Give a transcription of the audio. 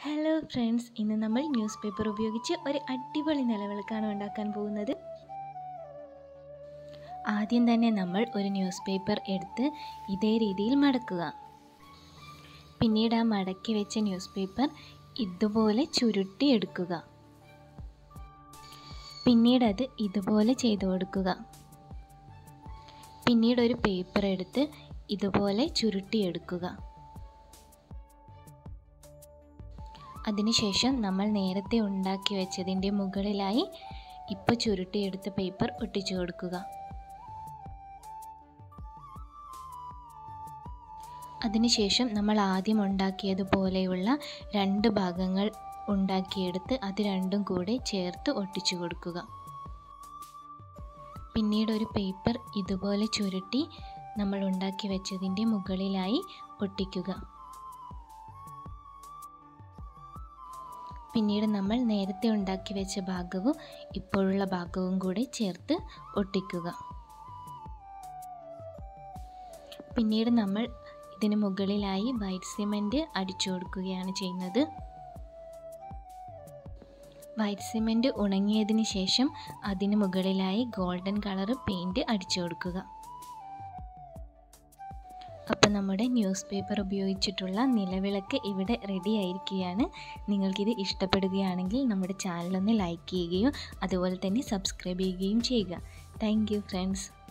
hello friends ഇന്ന് നമ്മൾ news paper ഉപയോഗിച്ച് ഒരു അടിപൊളി നിലവിളക്കാണ് ഉണ്ടാക്കാൻ പോകുന്നത് ആദ്യം തന്നെ നമ്മൾ ഒരു ന്യൂസ് പേപ്പർ എടുത്ത് ഇതേ രീതിയിൽ മടക്കുക പിന്നീട് ആ മടക്കി വെച്ച ന്യൂസ് പേപ്പർ ഇതുപോലെ ചുരുട്ടി എടുക്കുക പിന്നീട് അത് ഇതുപോലെ ചെയ്തു കൊടുക്കുക പിന്നീട് ഒരു പേപ്പർ എടുത്ത് ഇതുപോലെ ചുരുട്ടിയെടുക്കുക അതിനുശേഷം നമ്മൾ നേരത്തെ ഉണ്ടാക്കി വെച്ചതിൻ്റെ മുകളിലായി ഇപ്പോൾ ചുരുട്ടിയെടുത്ത പേപ്പർ ഒട്ടിച്ചു കൊടുക്കുക അതിനുശേഷം നമ്മൾ ആദ്യം ഉണ്ടാക്കിയതുപോലെയുള്ള രണ്ട് ഭാഗങ്ങൾ ഉണ്ടാക്കിയെടുത്ത് അത് രണ്ടും കൂടെ ചേർത്ത് ഒട്ടിച്ചു കൊടുക്കുക പിന്നീട് ഒരു പേപ്പർ ഇതുപോലെ ചുരുട്ടി നമ്മൾ ഉണ്ടാക്കി വെച്ചതിൻ്റെ മുകളിലായി ഒട്ടിക്കുക പിന്നീട് നമ്മൾ നേരത്തെ ഉണ്ടാക്കി വെച്ച ഭാഗവും ഇപ്പോഴുള്ള ഭാഗവും കൂടി ചേർത്ത് ഒട്ടിക്കുക പിന്നീട് നമ്മൾ ഇതിന് മുകളിലായി വൈറ്റ് സിമെൻറ്റ് അടിച്ചു കൊടുക്കുകയാണ് ചെയ്യുന്നത് വൈറ്റ് സിമെൻറ്റ് ഉണങ്ങിയതിന് ശേഷം അതിന് മുകളിലായി ഗോൾഡൻ കളർ പെയിൻറ്റ് അടിച്ചു കൊടുക്കുക അപ്പോൾ നമ്മുടെ ന്യൂസ് പേപ്പർ ഉപയോഗിച്ചിട്ടുള്ള നിലവിളക്ക് ഇവിടെ റെഡി ആയിരിക്കുകയാണ് നിങ്ങൾക്കിത് ഇഷ്ടപ്പെടുകയാണെങ്കിൽ നമ്മുടെ ചാനലൊന്ന് ലൈക്ക് ചെയ്യുകയും അതുപോലെ തന്നെ സബ്സ്ക്രൈബ് ചെയ്യുകയും ചെയ്യുക താങ്ക് യു ഫ്രണ്ട്സ്